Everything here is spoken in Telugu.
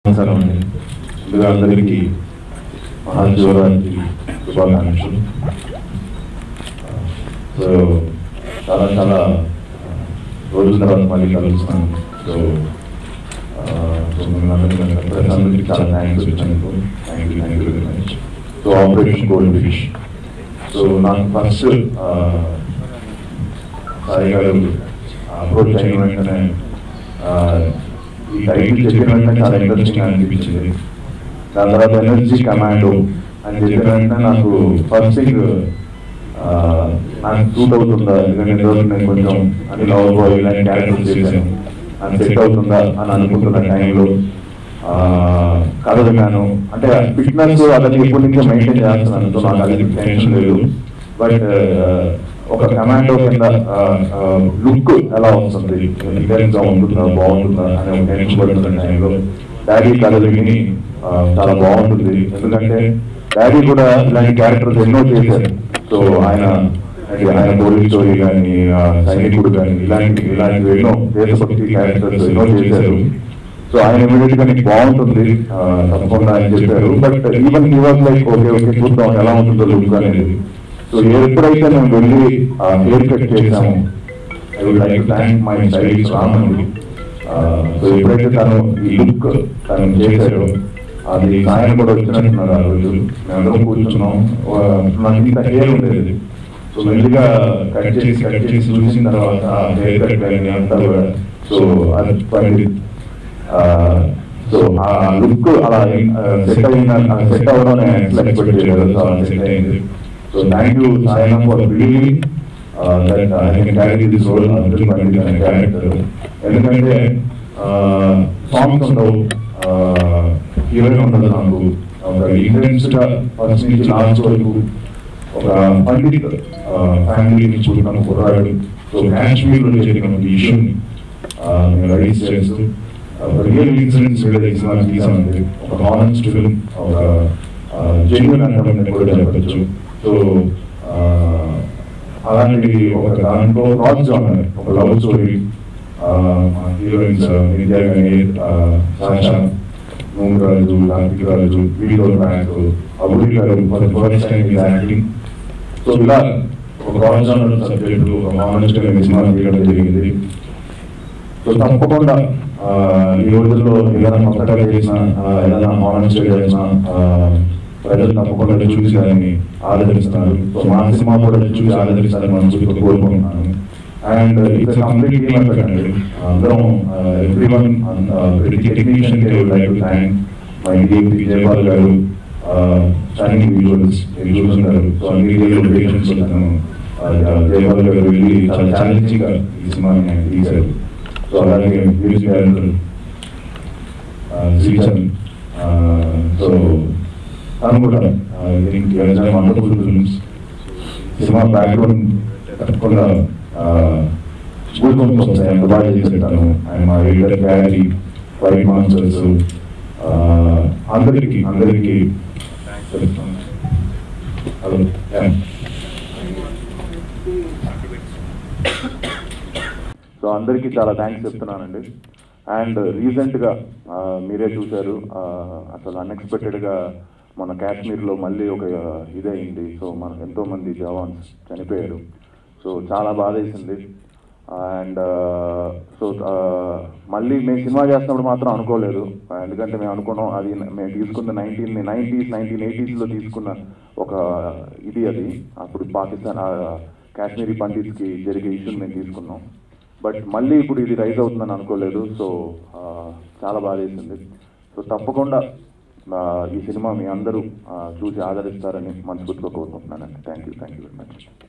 నమస్కారం అండి ముందుగా అందరికీ మహాశివరాత్రి శుభాకాంక్షలు సో చాలా చాలా రోజుల తర్వాత మళ్ళీ కలుస్తున్నాను సో ఆ, సో మిమ్మల్ని అందరికీ ప్రతి అందరికీ చాలా థ్యాంక్స్ వచ్చినందుకు thank you thank you very much so operation gold fish so నాకు ఫస్ట్ సాయి గారు అప్రోచ్ అయిన వెంటనే ఆ, ఈ టైటిల్ చెప్పిన వెంటనే చాలా ఇంట్రెస్టింగ్ అనిపించింది దాని తర్వాత ఎనర్జీ కమాండో అని చెప్పిన వెంటనే నాకు ఫస్ట్ థింగ్ నాకు సూట్ అవుతుందా ఎందుకంటే ఇంతవరకు నేను కొంచెం అని లవ్ బాయ్ ఇలాంటి క్యారెక్టర్స్ చేశాను అని సెట్ అవుతుందా అని అనుకుంటున్న టైంలో కథ విన్నాను అంటే ఫిట్నెస్ అతనికి ఎప్పటి నుంచో మెయింటైన్ చేస్తున్నాను సో నాకు అది టెన్షన్ లేదు బట్ ఒక కమాండో కింద లుక్ ఎలా వస్తుంది ఇంటెన్స్ గా ఉంటుందా బాగుంటుందా అనే ఒక టెన్షన్ పడుతున్న టైంలో డాడీ కథ విని ఆ, చాలా బాగుంటుంది ఎందుకంటే డాడీ కూడా ఇలాంటి క్యారెక్టర్స్ ఎన్నో చేశారు సో ఆయన అంటే ఆయన పోలీస్ స్టోరీ కానీ సైనికుడు కానీ ఇలాంటి ఇలాంటివి ఎన్నో దేశభక్తి క్యారెక్టర్స్ ఎన్నో చేశారు సో ఆయన ఇమీడియట్ గా నీకు బాగుంటుంది ఆ, తప్పకుండా అని చెప్పారు but even he was like okay okay చూద్దాం ఎలా ఉంటుందో లుక్ అనేది సో ఎప్పుడైతే మేము వెళ్ళి హెయిర్ కట్ చేసాము I would like thank my stylist రామండి సో ఎప్పుడైతే తను ఈ లుక్ తను చేశాడో అది ఆయన కూడా వచ్చినట్టున్నారు ఆ రోజు మేమందరం కూర్చున్నాం ఆ, నాకు ఇంత హెయిర్ ఉండేది సో మెల్లిగా కట్ చేసి కట్ చేసి చూసిన తర్వాత హెయిర్ కట్ కానీ అంతా కూడా సో అది పండి సో ఆ లుక్ అలా సెట్ అయిన సెట్ అవ్వడం నేను ఎట్లా ఎక్స్పెక్ట్ చేయలేదు సో అలా సెట్ అయింది సో థ్యాంక్ యూ సాయన for believing that I can carry this role Arjun Pandit అనే క్యారెక్టర్ ఎందుకంటే సాంగ్స్ ఉండవు హీరోయిన్ ఉండదు నాకు ఒక ఇంటెన్స్ గా ఫస్ట్ నుంచి లాస్ట్ వరకు ఒక పండిట్ ఫ్యామిలీ నుంచి పుట్టిన కుర్రాడు సో కాశ్మీర్లో జరిగిన ఒక ఇష్యూని నేను రైజ్ చేస్తూ రియల్ ఇన్సిడెంట్స్ మీద ఈ సినిమా తీసామండి ఒక హానెస్ట్ ఫిల్మ్ ఒక జెన్యున్ అంటే కూడా చెప్పచ్చు సో అలాంటి ఒక దాంట్లో క్రాస్ జానర్ ఒక లవ్ స్టోరీ హీరోయిన్స్ విద్యా కానీ సాషా నూమరాజు లాంటి రాజు వీడియో బ్యాంక్ అబుడి గారు for first time is acting so ఇలా ఒక క్రాస్ జానర్ సబ్జెక్టు ఒక హానెస్ట్ గా సినిమా తీయడం జరిగింది సో తప్పకుండా ఆ, ఈ రోజుల్లో ఏదైనా కొత్తగా చేసిన ఆ, ఏదైనా హానెస్ట్ చేసిన ఆ, ప్రజలు తప్పకుండా చూసి దాన్ని ఆదరిస్తున్నారు సో మా సినిమా కూడా చూసి ఆదరిస్తారని మనసుతో కోరుకుంటున్నాను and it's complete team effort అండి అందరం ఎవ్రీ వన్ ప్రతి టెక్నీషియన్ కి like to thank my DMP Jayapal గారు స్టాండింగ్ విజువల్స్ మీరు చూస్తున్నారు సో అన్ని లొకేషన్స్ జయపాల్ గారు వెళ్ళి చాలా ఛాలెంజింగ్ గా ఈ సినిమాని ఆయన తీశారు సో అలాగే మ్యూజిక్ డైరెక్టర్ శ్రీచంద్ సో తను కూడా వండర్ఫుల్ ఫిల్మ్స్ సినిమా బ్యాక్గ్రౌండ్ తప్పకుండా గూగుల్ వస్తాయి ఎంత బాగా చేసేటాను ఆయన మా ఎడిటర్ గ్యాలరీ వైట్ మాన్సర్స్ అందరికీ అందరికీ హలో సో అందరికీ చాలా థ్యాంక్స్ చెప్తున్నానండి అండ్ రీసెంట్గా మీరే చూశారు ఆ, అసలు అన్ఎక్స్పెక్టెడ్గా మన కాశ్మీర్లో మళ్ళీ ఒక ఇదైంది సో మన ఎంతో మంది జవాన్స్ చనిపోయారు సో చాలా బాధ వేసింది అండ్ సో మళ్ళీ మేము సినిమా చేస్తున్నప్పుడు మాత్రం అనుకోలేదు ఎందుకంటే మేము అనుకున్నాం అది మేము తీసుకున్న నైన్టీన్ నైన్టీస్ నైన్టీన్ ఎయిటీస్లో తీసుకున్న ఒక ఇది అది అప్పుడు పాకిస్తాన్ ఆ, కాశ్మీరీ పండిట్స్కి జరిగే ఇష్యూని మేము తీసుకున్నాం బట్ మళ్ళీ ఇప్పుడు ఇది రైజ్ అవుతుందని అనుకోలేదు సో ఆ, చాలా బాధ వేసింది సో తప్పకుండా ఆ, ఈ సినిమా మీ అందరూ ఆ, చూసి ఆదరిస్తారని మనస్ఫూర్తిగా కోరుకుంటున్నానండి thank you thank you very much